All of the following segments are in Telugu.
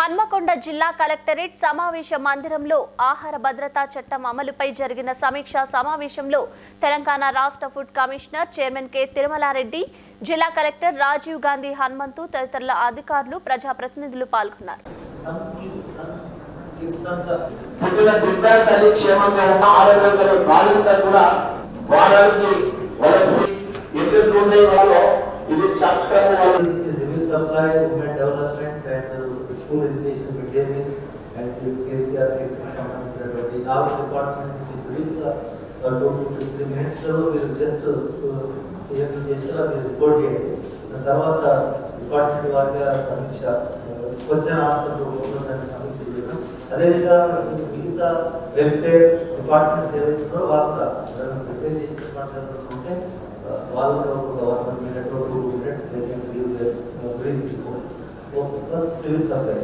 హన్మకొండ జిల్లా కలెక్టరేట్ సమావేశ మందిరంలో ఆహార భద్రతా చట్టం అమలుపై జరిగిన సమీక్షా సమావేశంలో తెలంగాణ రాష్ట్ర food commissioner chairman K Tirumalareddy జిల్లా కలెక్టర్ రాజీవ్ గాంధీ హనుమంతు తదితరుల అధికారులు ప్రజాప్రతినిధులు పాల్గొన్నారు పుట్టిన విద్యార్థి క్షేమంగా ఉన్న ఆరోగ్యంగా బాలింత కూడా వాళ్ళకి వాళ్ళకి ఎసెంట్ ఉండే వాళ్ళు ఇది చక్కగా వాళ్ళు civil supply, women development and uh, school education, mid day meal and this KCR సంబంధించినటువంటి all departments brief uh, two to three minutes లో మీరు జస్ట్ ఏమి చేస్తారో మీరు రిపోర్ట్ చేయండి దాని తర్వాత డిపార్ట్మెంట్ వారిగా సమీక్ష క్వశ్చన్ ఆన్సర్ దాన్ని సమీక్ష చేయడం అదేవిధంగా మిగతా వెల్ఫేర్ డిపార్ట్మెంట్స్ ఏవైతే ఉన్నారో వాళ్ళు కూడా ప్రిపేర్ చేసిన డిపార్ట్మెంట్ ఉంటే వాళ్ళు కూడా ఒక one minute two minutes they can give their brief first civil supply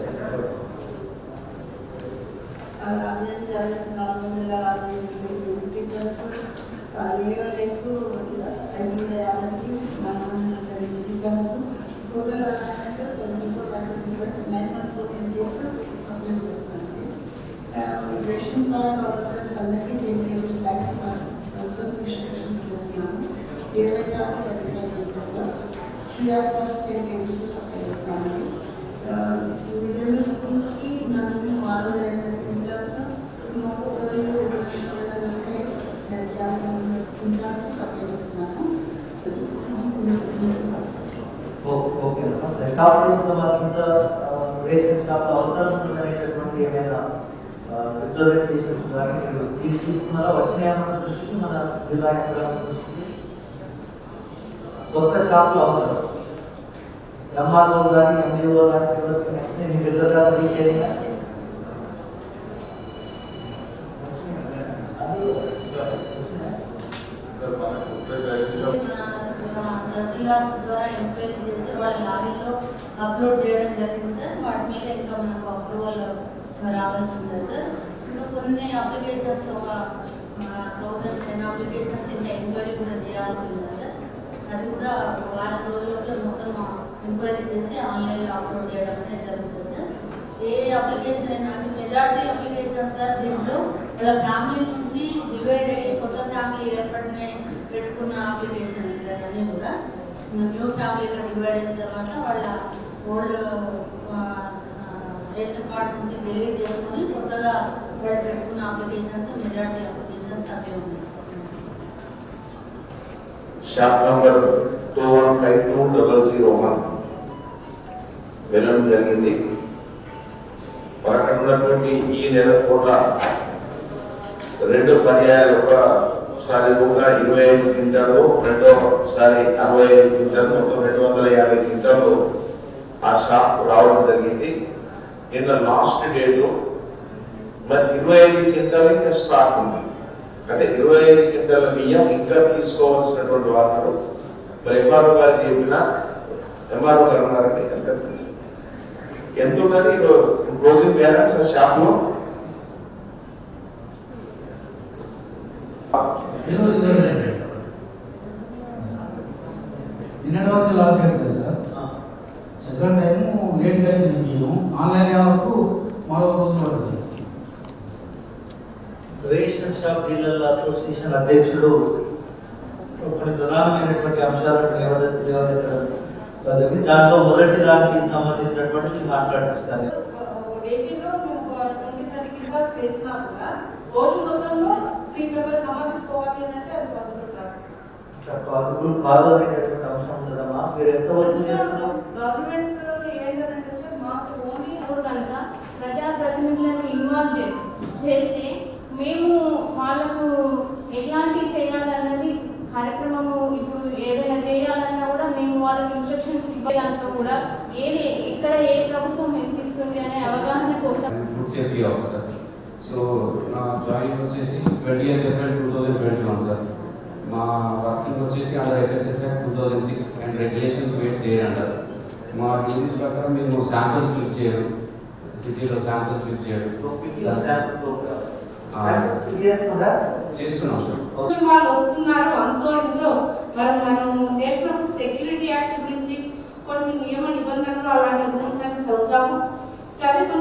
అలాగే జరగడం నాలుగు వందల అరవై ఎనిమిది టీచర్స్ లీగల్స్ ఐదు వందల యాభై మనం టీచర్స్ టోటల్ అంటే seventy four nine one four days supply చేస్తున్నాండి రేషన్ కార్డ్ ఆర్డర్స్ అందరికీ ten KGs tax person restrictions చేస్తున్నాము ఇరవై కార్డు వెరిఫై చేస్తాం PR cost ten KGs supply చేస్తున్నామండి మిడిల్ స్కూల్స్కి మనకి ఆరు టీచర్స్ టీచర్స్ సప్లై చేస్తున్నాము ఓకే కాకుండా మాకు ఇంత రేషన్ షాప్ అవసరం ఉందనేటటువంటి ఏమైనా రిప్రజెంటేషన్స్ కానీ మీరు తీసి తీసుకున్నారా వచ్చినాయన్న దృష్టికి మన జిల్లా యంత్రాంగం దృష్టికి కొత్త షాపులు అవసరం ఎంఆర్ఓ కానీ ఎంఈఓ కానీ ఎవరికి నెక్స్ట్ మీ దగ్గర రీచ్ అయినా తహసీల్దార్ ద్వారా ఎంక్వైరీ చేసి వాళ్ళ లాగిన్లో అప్లోడ్ చేయడం జరిగింది సార్ వాటి మీద ఇంకా మనకు అప్రూవల్ రావాల్సి ఉంది సార్ ఇంకా కొన్ని అప్లికేషన్స్ ఒక థౌసండ్ టెన్ అప్లికేషన్స్ ఇంకా ఎంక్వైరీ కూడా చేయాల్సి ఉంది సార్ అది కూడా ఒక వారం రోజుల్లో మొత్తం ఎంక్వైరీ చేసి ఆన్లైన్లో అప్లోడ్ చేయడం అనేది జరుగుతుంది సార్ ఏ అప్లికేషన్ అయినా అంటే మెజార్టీ అప్లికేషన్ సార్ దీంట్లో వాళ్ళ ఫ్యామిలీ నుంచి డివైడ్ అయ్యి కొత్త ఫ్యామిలీ ఏర్పడినాయి పెట్టుకున్న అప్లికేషన్స్ అన్నీ కూడా న్యూ ఫ్యామిలీగా డివైడ్ అయిన తర్వాత వాళ్ళ ఓల్డ్ రేషన్ కార్డు నుంచి డిలీట్ చేసుకొని కొత్తగా వాళ్ళు పెట్టుకున్న అప్లికేషన్స్ మెజార్టీ అప్లికేషన్స్ అవే ఉన్నాయి shop number two one five two double zero one వెళ్ళడం జరిగింది అక్కడ ఉన్నటువంటి ఈ నెల కూడా రెండు పర్యాయాలు ఒకసారి కూడా ఇరవై ఐదు క్వింటాలు రెండోసారి అరవై ఐదు క్వింటాలు మొత్తం రెండు వందల యాభై క్వింటాలు ఆ షాప్ రావడం జరిగింది నిన్న లాస్ట్ డేట్ మరి ఇరవై ఐదు క్వింటాలు ఇంకా స్టాక్ ఉంది అంటే ఇరవై ఐదు క్వింటాల బియ్యం ఇంకా తీసుకోవాల్సినటువంటి వారు మరి ఎంఆర్ఓ గారికి చెప్పిన ఎంఆర్ఓ గారు ఉన్నారండి ఎంత ఉన్నది క్లోజింగ్ బ్యాలెన్స్ షాప్ లో నిన్నటి వరకు లాస్ట్ డేట్ కదా సార్ సెకండ్ టైం లేట్ అయింది బియ్యం ఆన్లైన్ వరకు మరో రోజు పడుతుంది రేషన్ షాప్ డీలర్ల అసోసియేషన్ అధ్యక్షుడు కొన్ని ప్రధానమైనటువంటి అంశాలను లేవనె- లేవనెత్తడం జరిగింది దాంట్లో మొదటి దానికి సంబంధించినటువంటి మాట్లాడిస్తాను వెహికల్లో మేము ట్వంటీ థర్టీకి ఇవ్వాల్సి వేసినా కూడా రోజు మొత్తంలో త్రీ మెంబర్స్ సమాధించుకోవాలి అని అంటే అది పాసిబుల్ కాదు పాసిబుల్ కాదు అనేటటువంటి అంశం ఉంటుందమ్మా మీరు ఎంతవరకు చేస్తున్నారు? గవర్నమెంట్ ఏంటంటే సార్ మాకు ఓన్లీ ఇప్పుడు కనుక ప్రజాప్రతినిధులను ఇన్వాల్వ్ చే- చేస్తే మేము వాళ్ళకు ఎట్లాంటి చేయాలన్నది కార్యక్రమము ఇప్పుడు ఏదైనా చేయాలన్నా కూడా మేము వాళ్ళకి ఇన్స్ట్రక్షన్స్ ఇవ్వడానికి కూడా ఏది ఇక్కడ ఏ ప్రభుత్వం ఇస్తుంది అనే అవగాహన కోసం ఫుడ్ సేఫ్టీ ఆఫీసర్ సో నా జాయినింగ్ వచ్చేసి twenty eighth April two thousand twenty one sir మా వర్కింగ్ వచ్చేసి under FSSAI two thousand six and regulations wait there అంటారు మా డ్యూటీస్ ప్రకారం మేము శాంపిల్స్ లిఫ్ట్ చేయడం సిటీలో శాంపిల్స్ లిఫ్ట్ చేయడం పిక్కిల శాంపుల్స్ ఒక- ఆ. ఇది చేస్తుందా? చేస్తున్నాం సార్ వాళ్ళు వస్తున్నారు అంతో ఇంతో మరి మనం నేషనల్ సెక్యూరిటీ యాక్ట్ గురించి కొన్ని నియమ నిబంధనలు అలాంటి రూల్స్ అని చదువుతాము చదివి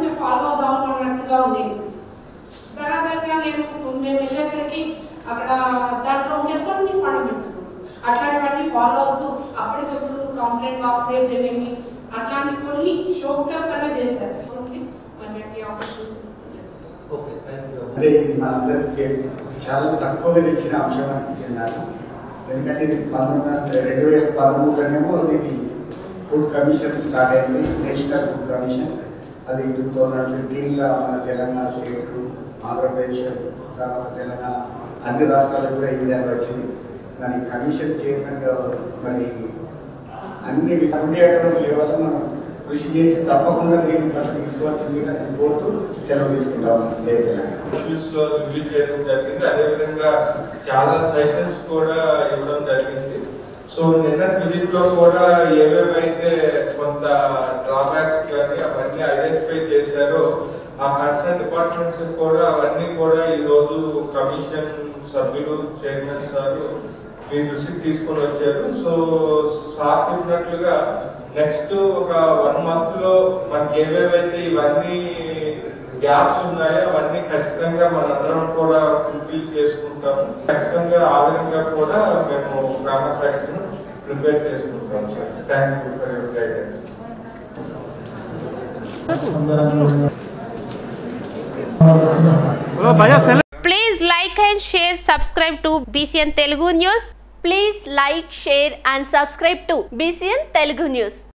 నేను మేము వెళ్ళేసరికి అక్కడ దాంట్లో ఉండే కొన్ని ఫండమెంటల్ అట్లాంటివన్నీ ఫాలో అవుతూ అప్పటికప్పుడు కంప్లైంట్ బాక్స్ ఏమి అట్లాంటి కొన్ని షోకర్స్ అనే చేశారు మరి ఈ ఆపర్చునిటీ ఓకే థ్యాంక్ యూ అంటే ఇది మనందరికీ చాలా తక్కువగా తెచ్చిన అంశం అనిపించింది నాకు ఎందుకంటే ఇది పంతొమ్మిది వందల రెండు వేల పదమూడులోనేమో ఇది ఫుడ్ కమిషన్ స్టార్ట్ అయింది నేషనల్ ఫుడ్ కమిషన్ అది టూ థౌజండ్ ఫిఫ్టీన్లో మన తెలంగాణ స్టేట్ ఆంధ్రప్రదేశ్ తర్వాత తెలంగాణ అన్ని రాష్ట్రాలకు కూడా ఈ విధంగా వచ్చింది దాని కమిషన్ చైర్మన్గా మరి అన్ని సందేహం లేవల్ల మనం కృషి చేసి తప్పకుండా దీన్ని పట్ల తీసుకోవాల్సిందిగా నేను కోరుతూ సెలవు తీసుకుంటాం జై తెలంగాణ ఇష్యూస్ లో రివ్యూ చేయడం జరిగింది అదేవిధంగా చాలా సెషన్స్ కూడా ఇవ్వడం జరిగింది సో నిన్న విజిట్ లో కూడా ఏవేవైతే కొంత డ్రాబ్యాక్స్ కానీ అవన్నీ ఐడెంటిఫై చేశారో ఆ కన్సర్న్ డిపార్ట్మెంట్స్ కూడా అవన్నీ కూడా ఈ రోజు కమిషన్ సభ్యులు చైర్మన్ సార్ మీ దృష్టికి తీసుకొని వచ్చారు సో సార్ చెప్పినట్లుగా నెక్స్ట్ ఒక వన్ మంత్ లో మనకి ఏవేవైతే ఇవన్నీ గ్యాప్స్ ఉన్నాయో అవన్నీ ఖచ్చితంగా మనందరం కూడా ఫుల్ఫిల్ చేసుకుంటాము ఖచ్చితంగా ఆ విధంగా కూడా మేము గ్రామ ఫ్యాక్షన్ ప్రిపేర్ చేసుకుంటాం sir thank you for your guidance Please like and share, subscribe to BCN Telugu News. Please like share and subscribe to BCN Telugu news